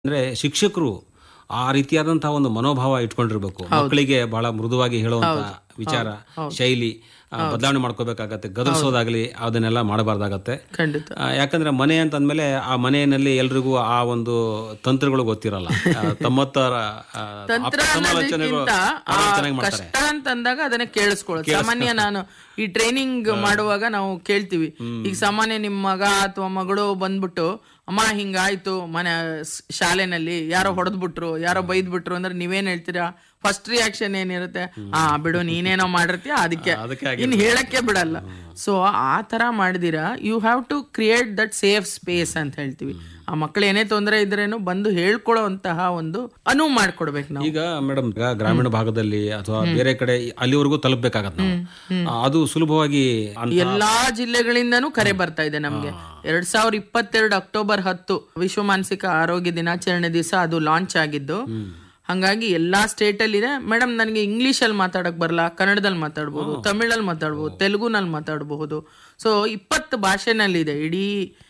ಅಂದ್ರೆ ಶಿಕ್ಷಕರು ಆ ರೀತಿಯಾದಂತಹ ಒಂದು ಮನೋಭಾವ ಇಟ್ಕೊಂಡಿರ್ಬೇಕು ಮಕ್ಕಳಿಗೆ ಬಹಳ ಮೃದುವಾಗಿ ಹೇಳುವಂತ ವಿಚಾರ ಶೈಲಿ ಆ, ಬದಲಾವಣೆ ಮಾಡ್ಕೋಬೇಕಾಗತ್ತೆ ಗದರಿಸೋದಾಗ್ಲಿ ಅದನ್ನೆಲ್ಲ ಮಾಡಬಾರ್ದಾಗತ್ತೆ ಖಂಡಿತ ಆ, ಯಾಕಂದ್ರೆ ಮನೆ ಅಂತಂದ್ಮೇಲೆ ಆ ಮನೆಯಲ್ಲಿ ಎಲ್ರಿಗೂ ಆ ಒಂದು ತಂತ್ರಗಳು ಗೊತ್ತಿರಲ್ಲ ಆ, ತಮ್ಮತ್ತರ ಆ, ತಂತ್ರ ಆಪ್ತ ಸಮಾಲೋಚನೆಗಳು ಅನ್ನೋದಕ್ಕಿಂತ ಆ ಬಹಳ ಚೆನ್ನಾಗಿ ಮಾಡ್ತಾರೆ ಕಷ್ಟ ಅಂತಂದಾಗ ಅದನ್ನ ಕೇಳಿಸ್ಕೊಳ್ಳೋದು ಸಾಮಾನ್ಯ ನಾನು ಈ ಟ್ರೈನಿಂಗ್ ಮಾಡುವಾಗ ನಾವು ಕೇಳ್ತೀವಿ ಈಗ ಸಾಮಾನ್ಯ ನಿಮ್ ಮಗ ಅಥವಾ ಮಗಳು ಬಂದ್ಬಿಟ್ಟು ಅಮ್ಮ ಹಿಂಗಾಯ್ತು ಮನೆ ಸ್- ಶಾಲೆನಲ್ಲಿ ಯಾರೋ ಹೊಡೆದ್ಬಿಟ್ರು ಯಾರೋ ಬೈದ್ಬಿಟ್ರು ಅಂದ್ರೆ ನೀವೇನ್ ಹೇಳ್ತೀರಾ ಫಸ್ಟ್ ರಿಯಾಕ್ಷನ್ ಏನಿರುತ್ತೆ ಆ ಬಿಡು ನೀನೇನೋ ಮಾಡಿರ್ತೀಯ ಅದಕ್ಕೆ ಅದಕ್ಕೆ ಇನ್ ಹೇಳಕ್ಕೆ ಬಿಡಲ್ಲ ಸೊ ಆ ತರ ಮಾಡಿದಿರಾ you have to create that safe space ಅಂತ ಹೇಳ್ತೀವಿ ಆ ಮಕ್ಳು ಏನೇ ತೊಂದರೆ ಇದ್ರೇನು ಬಂದು ಹೇಳ್ಕೊಳ್ಳೋ ಅಂತಹ ಒಂದು ಅನುವು ಮಾಡ್ಕೊಡ್ಬೇಕು ನಾವು ಈಗ ಮೇಡಮ್ ಈಗ ಗ್ರಾಮೀಣ ಭಾಗದಲ್ಲಿ ಅಥವಾ ಬೇರೆ ಕಡೆ ಅಲ್ಲಿವರೆಗೂ ತಲುಪಬೇಕಾಗತ್ತೆ ನಾವು ಆ, ಅದು ಸುಲಭವಾಗಿ ಅಂತ ಎಲ್ಲಾ ಜಿಲ್ಲೆಗಳಿಂದನೂ ಕರೆ ಬರ್ತಾ ಇದೆ ನಮ್ಗೆ ಎರಡ್ ಸಾವಿರದ ಇಪ್ಪತ್ತೆರಡು ಅಕ್ಟೋಬರ್ ಹತ್ತು ವಿಶ್ವ ಮಾನಸಿಕ ಆರೋಗ್ಯ ದಿನಾಚರಣೆ ದಿವಸ ಅದು ಲಾಂಚ್ ಆಗಿದ್ದು ಹಂಗಾಗಿ ಎಲ್ಲಾ ಸ್ಟೇಟ್ ಅಲ್ಲಿ ಇದೆ ಮೇಡಮ್ ನನಗೆ ಇಂಗ್ಲಿಷ್ ಅಲ್ಲಿ ಮಾತಾಡಕ್ ಬರಲ್ಲ ಕನ್ನಡದಲ್ಲಿ ಮಾತಾಡ್ಬೋದು ತಮಿಳಲ್ಲಿ ಮಾತಾಡ್ಬೋದು ತೆಲುಗುನಲ್ಲಿ ಮಾತಾಡಬಹುದು ಸೊ ಇಪ್ಪತ್ತು ಭಾಷೆನಲ್ಲಿದೆ ಇಡೀ